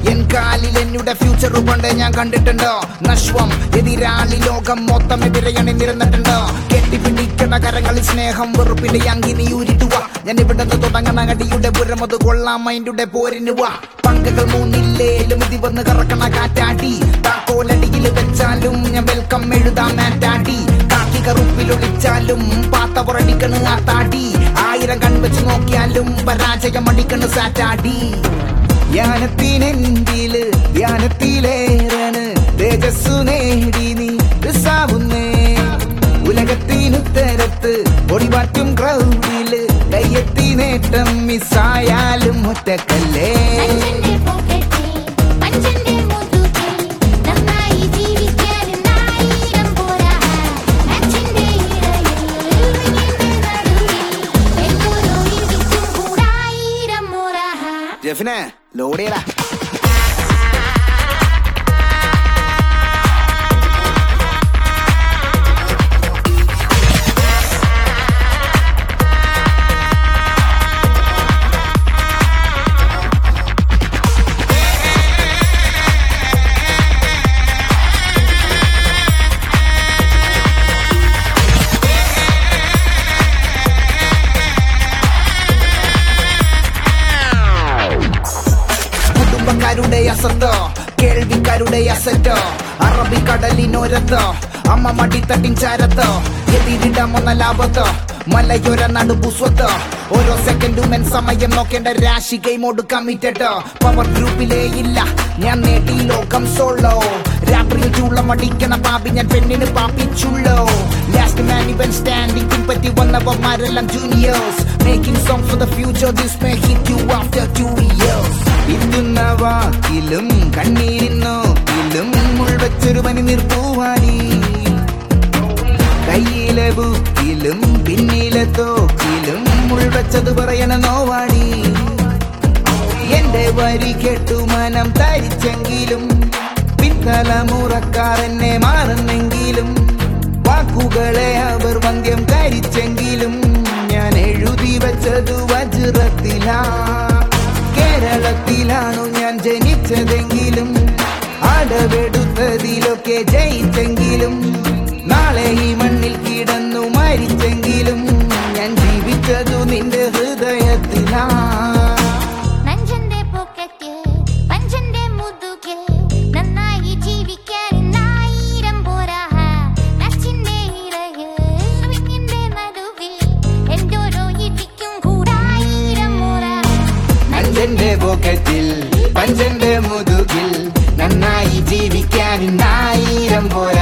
N കാലിൽ എന്നുടെ future പണ്ട് ഞാൻ കണ്ടിട്ടുണ്ടോ നശ്വം എതിരാളി ലോകം മൊത്തം എതിരെയാണ് നിരന്നിട്ടുണ്ടോ കെട്ടിപ്പിടിക്കണ കരങ്ങളിൽ സ്നേഹം വെറുപ്പിന്റെ അങ്കിനി ഊരിട്ടുക ഞാൻ ഇവിടെ തുടങ്ങണ അടിയുടെ പുരമത് കൊള്ളാം മൈൻഡുടെ പോരിന് വാ പങ്കകൾ മൂന്നില്ലേലും ഇത് വന്ന് കറക്കണ കാറ്റാടി താക്കോലടിയിൽ വെച്ചാലും ഞാൻ വെൽക്കം എഴുതാം മാറ്റാടി കാക്കി കറുപ്പിലൊളിച്ചാലും പാത്ത പുറടിക്കണ് ആ താടി ആയിരം കൺവെച്ച് നോക്കിയാലും പരാജയം അടിക്കണ് സാറ്റാടി ധ്യാനത്തിനെന്തില് ധ്യാനത്തിലേറാണ് തേജസ്സു നേടി നീ സാവുന്നേ ഉലകത്തിനുത്തരത്ത് ഒടിവാറ്റും ക്രൗഡില് കയ്യെത്തി നേട്ടം മിസ്സായാലും ഒറ്റക്കല്ലേ അഞ്ചന്റെ പോക്കറ്റിൽ അഞ്ചന്റെ മുതുകിൽ നന്നായി ജീവിക്കാൻ ആയിരം പോരാ അച്ഛന്റെ ഇടയിൽ വിങ്ങിന്റെ നടുവിൽ എങ്ങോരോ ഇരിക്കും കൂടായിരം മോരാ ജെഫിനെ ലോഡ് ചെയ്യടാ കുടുംബക്കാരുടെ അസത്തോ കേൾവിക്കാരുടെ അസറ്റോ അറബിക്കടലിനോരത്തോ അമ്മ മടിത്തട്ടിൻ ചാരത്തോ എതിരിടാമൊന്ന ലാഭത്തോ മലയോര നടുപുസ്വത്തോ ഓരോ സെക്കൻഡും എൻ സമയം നോക്കേണ്ട രാശി ഗെയിമോട് കമ്മിറ്റോ പവർ ഗ്രൂപ്പിലേ ഇല്ല ഞാൻ നേടി ലോകം സോളോ രാത്രിയിൽ ചൂളം അടിക്കണ പാപ്പി ഞാൻ പെണ്ണിന് പാപ്പിച്ചുള്ളോ ലാസ്റ്റ് മാൻ ഇവൻ സ്റ്റാൻഡിംഗ് പിൻപറ്റി വന്നവന്മാരെല്ലാം juniors making song for the future this may hit you after two years ഇന്നുന്ന വാക്കിലും കണ്ണീരിൻ നോക്കിലും മുൾവച്ചൊരു പനി നിർപ്പൂവാടി കയ്യിലെ ബുക്കിലും പിന്നിലെ തോക്കിലും മുൾവച്ചത് പറയണ നോവാടി എന്റെ വരി കേട്ടു മനം തരിച്ചെങ്കിലും പിൻതലമുറക്കാർ എന്നെ മാറുന്നെങ്കിലും വാക്കുകളെ അവർ വന്ധ്യം കരിച്ചെങ്കിലും ഞാൻ എഴുതി വെച്ചത് വജ്രത്തിലാ കേരളത്തിലാണു ഞാൻ ജനിച്ചതെങ്കിലും അടവെടുത്തതിലൊക്കെ ജയിച്ചെങ്കിലും നാളെ ഈ മണ്ണിൽ കിടന്നു മരിച്ചെങ്കിലും ഞാൻ ജീവിച്ചതു നിന്റെ ഹൃദയത്തിലാ നഞ്ചന്റെ പോക്കറ്റിൽ പഞ്ചന്റെ മുതുകിൽ നന്നായി ജീവിക്കാൻ ആയിരം പോരാ അച്ഛന്റെ ഇടയിൽ വിങ്ങിന്റെ നടുവിൽ എന്തോരോ ഇടിക്കും കൂടായിരം മോരാ അഞ്ചന്റെ പോക്കറ്റിൽ പഞ്ചന്റെ മുതുകിൽ നന്നായി ജീവിക്കാൻ ആയിരം പോരാ